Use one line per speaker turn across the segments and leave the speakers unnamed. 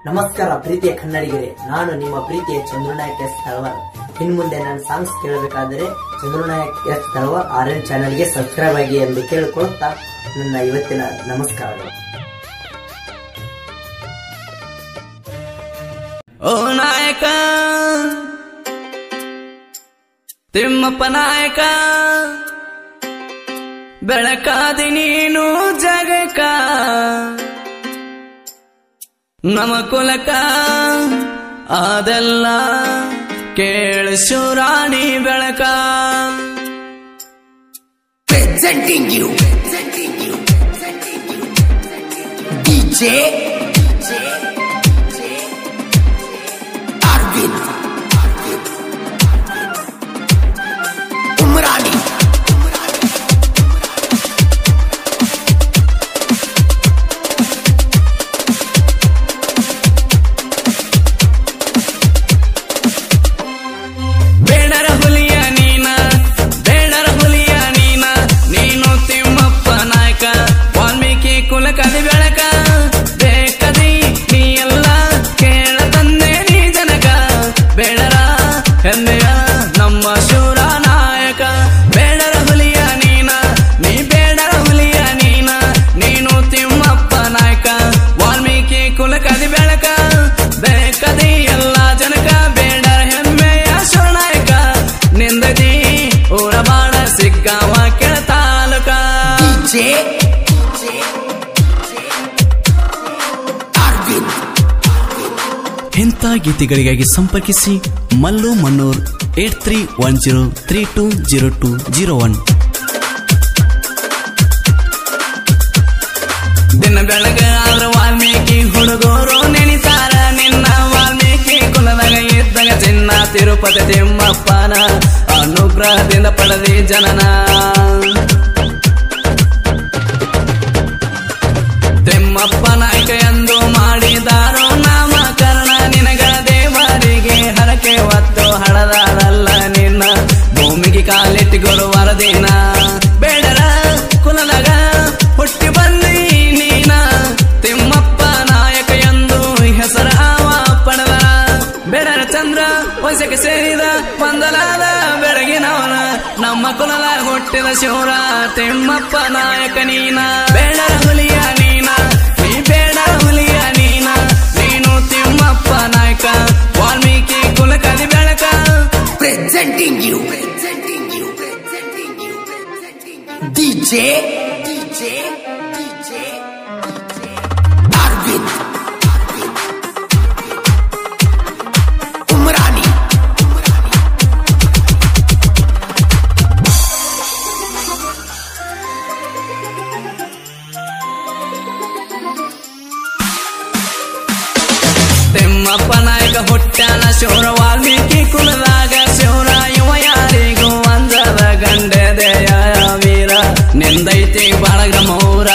ನಮಸ್ಕಾರ ಪ್ರೀತಿಯ ಕನ್ನಡಿಗರೇ ನಾನು ನಿಮ್ಮ ಪ್ರೀತಿಯ ಚಂದ್ರನಾಯಕ್ ಎಸ್ ತಳವಾರ್ ಇನ್ ಮುಂದೆ ನನ್ನ ಸಾಂಗ್ಸ್ ಕೇಳಬೇಕಾದರೆ Chandranayak S Talwar R N ಚಾನೆಲ್ಗೆ ಸಬ್ಸ್ಕ್ರೈಬ್ ಆಗಿ ಎಂದು ಕೇಳಿಕೊಳ್ಳುತ್ತಾ ನನ್ನ ಇವತ್ತಿನ ನಮಸ್ಕಾರಗಳು
ಓ ನಾಯಕ ತಿಮ್ಮಪ್ಪ ನಾಯಕ ಬೆಳಕಾದಿ ನೀನು ಜಗಕ ನಮ ಕುಲಕ ಅದೆಲ್ಲ ಕೇಳಿಸು ರಾಣಿ ಬೆಳಕ
presenting you, presenting you, presenting you, DJ Arvind, Umrani,
ಬೇಡರ ಹುಲಿಯ ನೀನ ಬೇಡರ ಹುಲಿಯ ನೀನ ನೀನು ತಿಮ್ಮಪ್ಪ ನಾಯಕ ವಾಲ್ಮೀಕಿ ಕುಲಕದಿ ಬೆಳಕ ಬೇಕದಿ ನೀ ಎಲ್ಲ ಕೇಳ ತಂದೆ ನೀ ಜನಕ ಬೇಡರ ಹೆಮ್ಮೆಯ ನಮ್ಮ ಶೂರ ನಾಯಕ ಬೇಡರ ಹುಲಿಯ ನೀನ ನೀ ಬೇಡರ ಹುಲಿಯ ನೀನ ನೀನು ತಿಮ್ಮಪ್ಪ ನಾಯಕ ವಾಲ್ಮೀಕಿ ಕುಲಕದಿ ಬೆಳಕ ಬೇಕದಿ ಎಲ್ಲ ಜನಕ ಬೇಡರ ಹೆಮ್ಮೆಯ ಶರಣಾಯಕ ನಿಂದದಿ ಊರ ಬಾಣ ಸಿಗ್ಗಾವ ಕೆಳ ತಾಲೂಕ
DJ Arvind,
ಇಂಥ ಗೀತೆಗಳಿಗಾಗಿ ಸಂಪರ್ಕಿಸಿ Mallu Mannur eight three one zero three two zero two zero one ದಿನ ಬೆಳಗ ಆದ್ರ ವಾಲ್ಮೀಕಿ ಹುಡುಗರು ನೆನಿತಾರ ನಿನ್ನ ವಾಲ್ಮೀಕಿ ಕುಲದಾಗ ಇದ್ದಾಗ ಚಿನ್ನ ತಿರುಪತಿ ತಿಮ್ಮಪ್ಪನ ಅನುಗ್ರಹದಿಂದ ಪಡೆದಿ ಜನನ ತಿಮ್ಮಪ್ಪ ನಾಯಕ ಎಂದು ಮಾಡಿದಾರೋ ನಾಮಕರಣ ನಿನಗ ದೇವರಿಗೆ ಹರಕೆ ಹೊತ್ತು ಹಳದಾರಲ್ಲ ನಿನ್ನ ಭೂಮಿಗೆ ಕಾಲಿಟ್ಟಿಗಳು ವರದಿನ ಬೇಡರ ಕುಲದಾಗ ಹುಟ್ಟಿ ಬಂದಿ ನೀನ ತಿಮ್ಮಪ್ಪ ನಾಯಕ ಎಂದು ಹೆಸರ ಅವ ಪಡೆದ ಬೇಡರ ಚಂದ್ರ ವಯಸ್ಸಕ್ಕೆ ಸೇರಿದ ಬಂದಲಾದ ಬೆಳಗಿನವನ ನಮ್ಮ ಕುಲದ ಹುಟ್ಟಿದ ಶಿವರ ತಿಮ್ಮಪ್ಪ ನಾಯಕ ನೀನ ಬೇಡರ ಹುಲಿಯ ನೀನ ನೀ ಬೇಡ ಹುಲಿಯ ನೀನ ನೀನು ತಿಮ್ಮಪ್ಪ ನಾಯಕ ವಾಲ್ಮೀಕಿ ಕುಲಕದಿ ಬೆಳಕ
presenting you, presenting you, presenting you, presenting you, DJ, DJ, DJ, Arvind, Umrani,
Thimmappa ನಾಯಕ ಹುಟ್ಟಾನ ಶಿವರ ವಾಲ್ಮೀಕಿ ಕುಲದಾಗ ಶಿವರ ಇವ ಯಾರಿಗೂ ಅಂಜದ ಗಂಡೆದೆಯ ವೀರ ನಿಂದೈತಿ ಬಾಳಗ ಮೌರ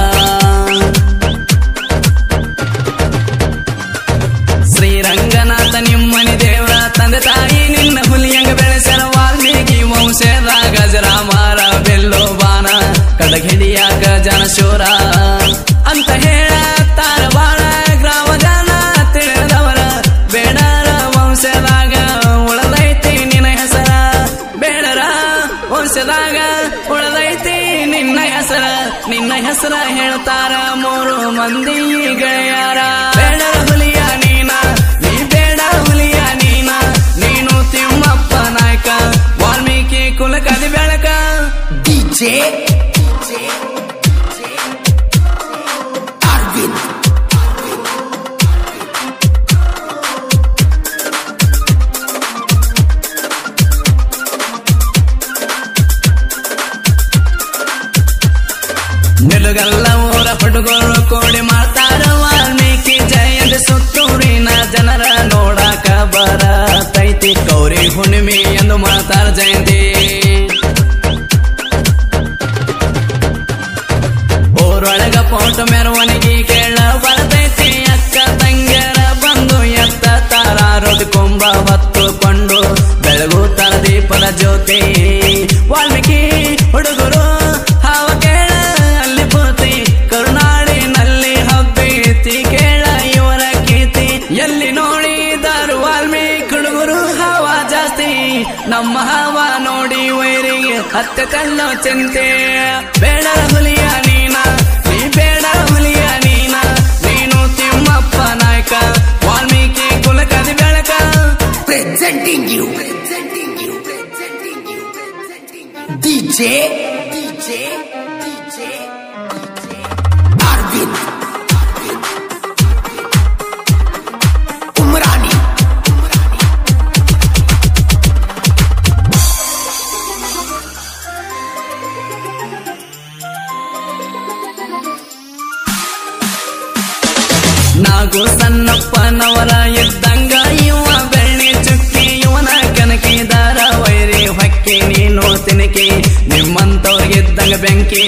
ಶ್ರೀರಂಗನಾಥ ನಿಮ್ಮನಿ ದೇವರ ತಂದೆ ತಾಯಿ ನಿನ್ನ ಹುಲಿಯಂಗ ಬೆಳೆಸರ ವಾಲ್ಮೀಕಿ ವಂಶದ ಗಜರಾಮರ ಬೆಲ್ಲು ಬಾನ ಕಡಗಿಡಿಯಾಕ ಜನಶೂರ ಅಂತ ಹೇಳ ತಾರವಾಡ ಗ್ರಾಮ ಜನ ತಿಳಿದವರ ಬೇಡರ ವಂಶದಾಗ ಉಳದೈ ನಮ್ಮ ಹವ ನೋಡಿ ವೈರಿಗೆ ಹತ್ತ ಕಲ್ಲೋ ಚಿಂತೆ ಬೇಡ ಹುಲಿಯ ನೀನ ನೀ ಬೇಡ ಹುಲಿಯ ನೀನ ನೀನು ತಿಮ್ಮಪ್ಪ ನಾಯಕ ವಾಲ್ಮೀಕಿ ಕುಲಕದ ಬೆಳಕ
Presenting you. Presenting you. Presenting you. Presenting you. DJ. DJ. DJ. Arvind. Umrani.
ನಾಗು ಸಣ್ಣಪ್ಪನವರ ಇದ್ದಂಗ ಇವ ಬೆಳ್ಳಿ ಚುಕ್ಕಿ ಇವನ ಕನಕಿದಾರ ವೈರಿ ಹೊಕ್ಕಿ ನೀನು ತಿನಕಿ ನಿಮ್ಮಂತವ್ರಿಗಿದ್ದಂಗ ಬೆಂಕಿ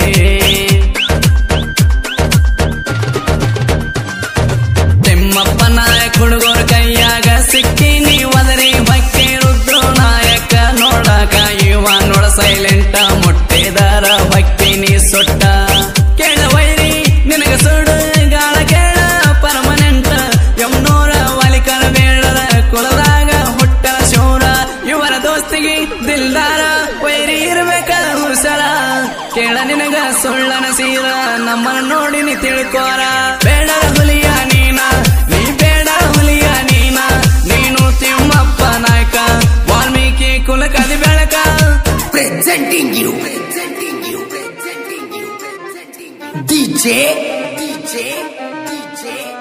ತಿಮ್ಮಪ್ಪ ನಾಯಕ ಹುಡುಗರ ಕೈಯಾಗ ಸಿಕ್ಕಿ ನೀ ಒದರಿ ಹೊಕ್ಕಿ ರುದ್ರು ನಾಯಕ ನೋಡಾಕ ಇವ ನೋಡ ಸೈಲೆಂಟ ಮುಟ್ಟಿದಾರ ಹೊಕ್ಕಿ ನೀ ಸೊಟ್ಟ ಕೇಳ ವೈರಿ ನಿನಗ ಸುಡು ಗಾಳ ಕೇಳ ಪರ್ಮನೆಂಟ್ ಯಮ್ನೂರ ವಾಲಿಕರ ಬೇಡದ ಕುಲದಾಗ ಹುಟ್ಟ ಶೂರ ಇವರ ದೋಸ್ತಿಗೆ ದಿಲ್ದಾರ ವೈರಿ ಇರ್ಬೇಕ ಹುಷಾರ ಕೇಳ ನಿನಗ ಸುಳ್ಳನ ಸೀರ ನಮ್ಮನ್ನ ನೋಡಿ ನೀ ತಿಳ್ಕೋರ ಬೇಡ ಹುಲಿಯ ನೀನ ನೀ ಬೇಡ ಹುಲಿಯ ನೀನ ನೀನು ತಿಮ್ಮಪ್ಪ ನಾಯಕ ವಾಲ್ಮೀಕಿ ಕುಲಕದಿ ಬೆಳಕ
Presenting you. Presenting you. Presenting you. Presenting you. DJ. DJ. DJ.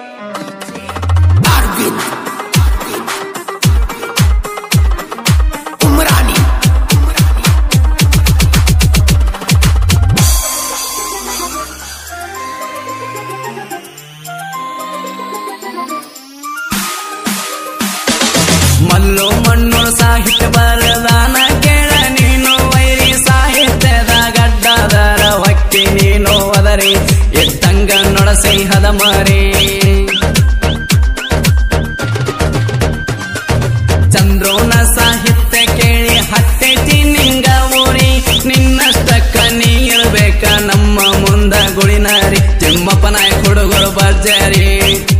Arvind. Umrani.
Mallu ಮಣ್ಣು ಸಾಹಿತ್ಯ ಬರದಾನ ಕೇಳ ನೀನು ವೈರಿ ಸಾಹಿತ್ಯದ ಗಡ್ಡದರ ಹೊಕ್ಕಿ ನೀನು ಅದರಿ ಎದ್ದಂಗ ನೊಡಸೈ ಹದ ಮರಿ ಚಂದ್ರೋನ ಸಾಹಿತ್ಯ ಕೇಳಿ ಹತ್ತೈತಿ ನಿಂಗ ಊರಿ ನಿನ್ನಷ್ಟಕ್ಕ ನೀ ಇರ್ಬೇಕ ನಮ್ಮ ಮುಂದ ಗುಳಿನಾರಿ ತಿಮ್ಮಪ್ಪ ನಾಯಕ ಹುಡುಗರು ಬರ್ಜಾರಿ